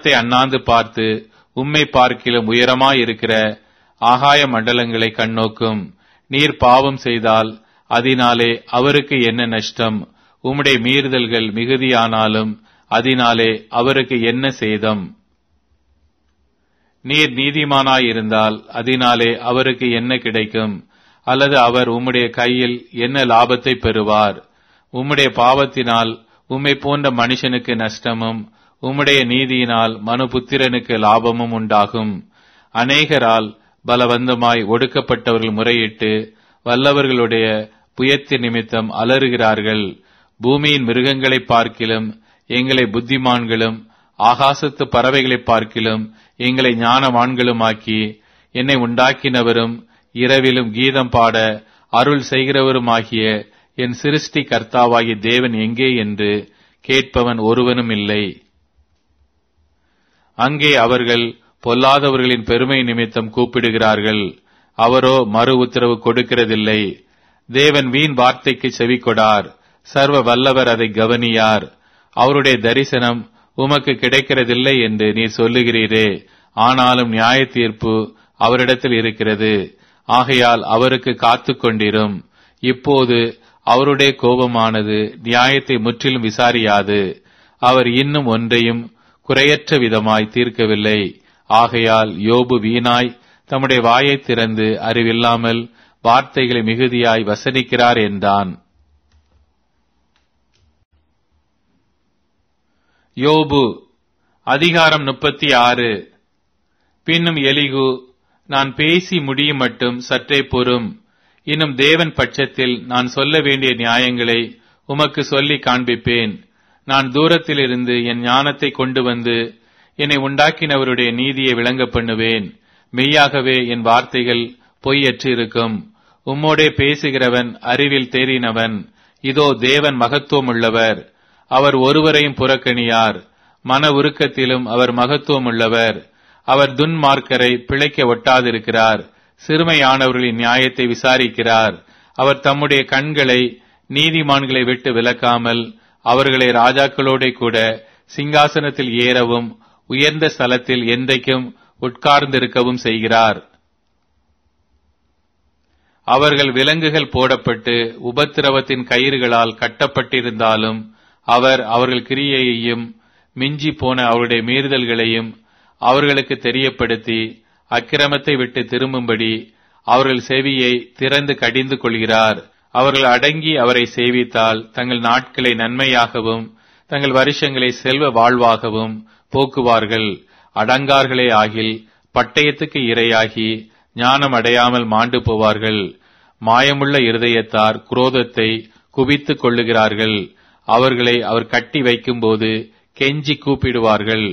வானத்தை அண்ணாந்து பார்த்து உம்மை பார்க்கிலும் உயரமாயிருக்கிற ஆகாய மண்டலங்களை கண்ணோக்கும் நீர் பாவம் செய்தால் அதனாலே அவருக்கு என்ன நஷ்டம் உம்முடைய மீறுதல்கள் மிகுதியானாலும் அதனாலே அவருக்கு என்ன சேதம் நீர் நீதிமானாயிருந்தால் அதனாலே அவருக்கு என்ன கிடைக்கும் அல்லது அவர் உம்முடைய கையில் என்ன லாபத்தை பெறுவார் உம்முடைய பாவத்தினால் உம்மை போன்ற மனுஷனுக்கு நஷ்டமும் உம்முடைய நீதியினால் மனுபுத்திரனுக்கு லாபமும் உண்டாகும் அநேகரால் பலவந்தமாய் ஒடுக்கப்பட்டவர்கள் முறையிட்டு வல்லவர்களுடைய புயத்து நிமித்தம் அலறுகிறார்கள் பூமியின் மிருகங்களை பார்க்கிலும் எங்களை புத்திமான்களும் ஆகாசத்து பறவைகளை பார்க்கிலும் எங்களை ஞானவான்களுமாக்கி என்னை உண்டாக்கினவரும் இரவிலும் கீதம் பாட அருள் செய்கிறவருமாகிய என் சிருஷ்டி கர்த்தாவாகிய தேவன் எங்கே என்று கேட்பவன் ஒருவனும் இல்லை அங்கே அவர்கள் பொல்லாதவர்களின் பெருமை நிமித்தம் கூப்பிடுகிறார்கள் அவரோ மறு உத்தரவு கொடுக்கிறதில்லை தேவன் வீண் வார்த்தைக்கு செவி கொடார் சர்வ வல்லவர் அதை கவனியார் அவருடைய தரிசனம் உமக்கு கிடைக்கிறதில்லை என்று நீர் சொல்லுகிறீரே ஆனாலும் நியாய தீர்ப்பு அவரிடத்தில் இருக்கிறது ஆகையால் அவருக்கு காத்து கொண்டிரும் இப்போது அவருடைய கோபமானது நியாயத்தை முற்றிலும் விசாரியாது அவர் இன்னும் ஒன்றையும் குறையற்ற விதமாய் தீர்க்கவில்லை ஆகையால் யோபு வீணாய் தம்முடைய வாயை திறந்து அறிவில்லாமல் வார்த்தைகளை மிகுதியாய் வசனிக்கிறார் என்றான் யோபு அதிகாரம் முப்பத்தி ஆறு பின்னும் எலிகு நான் பேசி முடியும் மட்டும் சற்றே பொறும் இன்னும் தேவன் பட்சத்தில் நான் சொல்ல வேண்டிய நியாயங்களை உமக்கு சொல்லி காண்பிப்பேன் நான் தூரத்திலிருந்து என் ஞானத்தை கொண்டு வந்து என்னை உண்டாக்கினவருடைய நீதியை விளங்க பண்ணுவேன் மெய்யாகவே என் வார்த்தைகள் பொய்யற்று இருக்கும் உம்மோடே பேசுகிறவன் அறிவில் தேறினவன் இதோ தேவன் மகத்துவம் உள்ளவர் அவர் ஒருவரையும் புறக்கணியார் மன உருக்கத்திலும் அவர் மகத்துவம் உள்ளவர் அவர் துன்மார்க்கரை பிழைக்க ஒட்டாதிருக்கிறார் சிறுமையானவர்களின் நியாயத்தை விசாரிக்கிறார் அவர் தம்முடைய கண்களை நீதிமான்களை விட்டு விலக்காமல் அவர்களை ராஜாக்களோட கூட சிங்காசனத்தில் ஏறவும் உயர்ந்த ஸ்தலத்தில் என்றைக்கும் உட்கார்ந்திருக்கவும் செய்கிறார் அவர்கள் விலங்குகள் போடப்பட்டு உபத்திரவத்தின் கயிறுகளால் கட்டப்பட்டிருந்தாலும் அவர் அவர்கள் கிரியையையும் மிஞ்சி போன அவருடைய மீறுதல்களையும் அவர்களுக்கு தெரியப்படுத்தி அக்கிரமத்தை விட்டு திரும்பும்படி அவர்கள் செவியை திறந்து கடிந்து கொள்கிறார் அவர்கள் அடங்கி அவரை சேவித்தால் தங்கள் நாட்களை நன்மையாகவும் தங்கள் வருஷங்களை செல்வ வாழ்வாகவும் போக்குவார்கள் அடங்கார்களே ஆகில் பட்டயத்துக்கு இரையாகி ஞானம் அடையாமல் மாண்டு போவார்கள் மாயமுள்ள இருதயத்தார் குரோதத்தை குவித்துக் கொள்ளுகிறார்கள் அவர்களை அவர் கட்டி வைக்கும்போது கெஞ்சி கூப்பிடுவார்கள்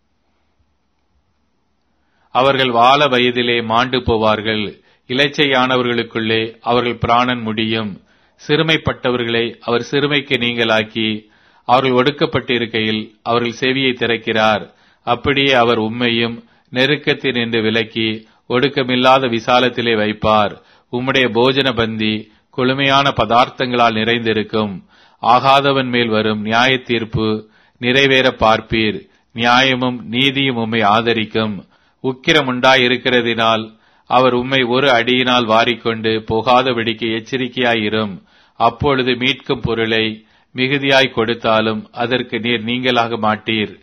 அவர்கள் வாழ வயதிலே மாண்டு போவார்கள் இலச்சையானவர்களுக்குள்ளே அவர்கள் பிராணன் முடியும் சிறுமைப்பட்டவர்களை அவர் சிறுமைக்கு நீங்களாக்கி அவர்கள் ஒடுக்கப்பட்டிருக்கையில் அவர்கள் செவியை திறக்கிறார் அப்படியே அவர் உண்மையும் நெருக்கத்தில் நின்று விலக்கி ஒடுக்கமில்லாத விசாலத்திலே வைப்பார் உம்முடைய போஜன பந்தி கொழுமையான பதார்த்தங்களால் நிறைந்திருக்கும் ஆகாதவன் மேல் வரும் நியாய தீர்ப்பு நிறைவேற பார்ப்பீர் நியாயமும் நீதியும் உம்மை ஆதரிக்கும் உக்கிரம் உண்டாயிருக்கிறதினால் அவர் உம்மை ஒரு அடியினால் வாரிக்கொண்டு போகாதபடிக்கு எச்சரிக்கையாயிரும் அப்பொழுது மீட்கும் பொருளை மிகுதியாய் கொடுத்தாலும் அதற்கு நீர் நீங்களாக மாட்டீர்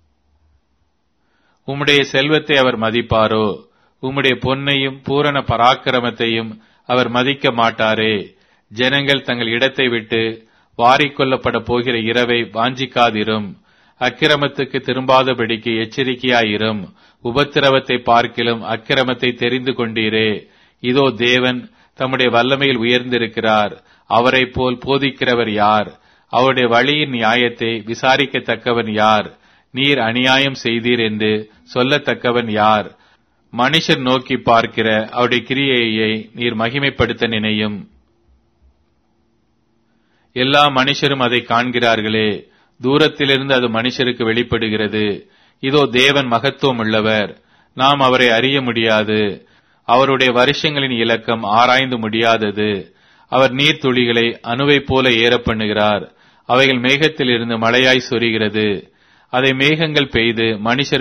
உம்முடைய செல்வத்தை அவர் மதிப்பாரோ உம்முடைய பொன்னையும் பூரண பராக்கிரமத்தையும் அவர் மதிக்க மாட்டாரே ஜனங்கள் தங்கள் இடத்தை விட்டு வாரிக்கொள்ளப்பட போகிற இரவை வாஞ்சிக்காதிரும் அக்கிரமத்துக்கு திரும்பாதபடிக்கு எச்சரிக்கையாயிரும் உபத்திரவத்தை பார்க்கிலும் அக்கிரமத்தை தெரிந்து கொண்டீரே இதோ தேவன் தம்முடைய வல்லமையில் உயர்ந்திருக்கிறார் அவரை போல் போதிக்கிறவர் யார் அவருடைய வழியின் நியாயத்தை விசாரிக்கத்தக்கவன் யார் நீர் அநியாயம் செய்தீர் என்று சொல்லத்தக்கவன் யார் மனுஷர் நோக்கி பார்க்கிற அவருடைய கிரியையை நீர் மகிமைப்படுத்த நினையும் எல்லா மனுஷரும் அதை காண்கிறார்களே தூரத்திலிருந்து அது மனுஷருக்கு வெளிப்படுகிறது இதோ தேவன் மகத்துவம் உள்ளவர் நாம் அவரை அறிய முடியாது அவருடைய வருஷங்களின் இலக்கம் ஆராய்ந்து முடியாதது அவர் நீர்த்துளிகளை அணுவை போல ஏற பண்ணுகிறார் அவைகள் மேகத்திலிருந்து மழையாய் சொரிகிறது அதை மேகங்கள் பெய்து மனுஷர்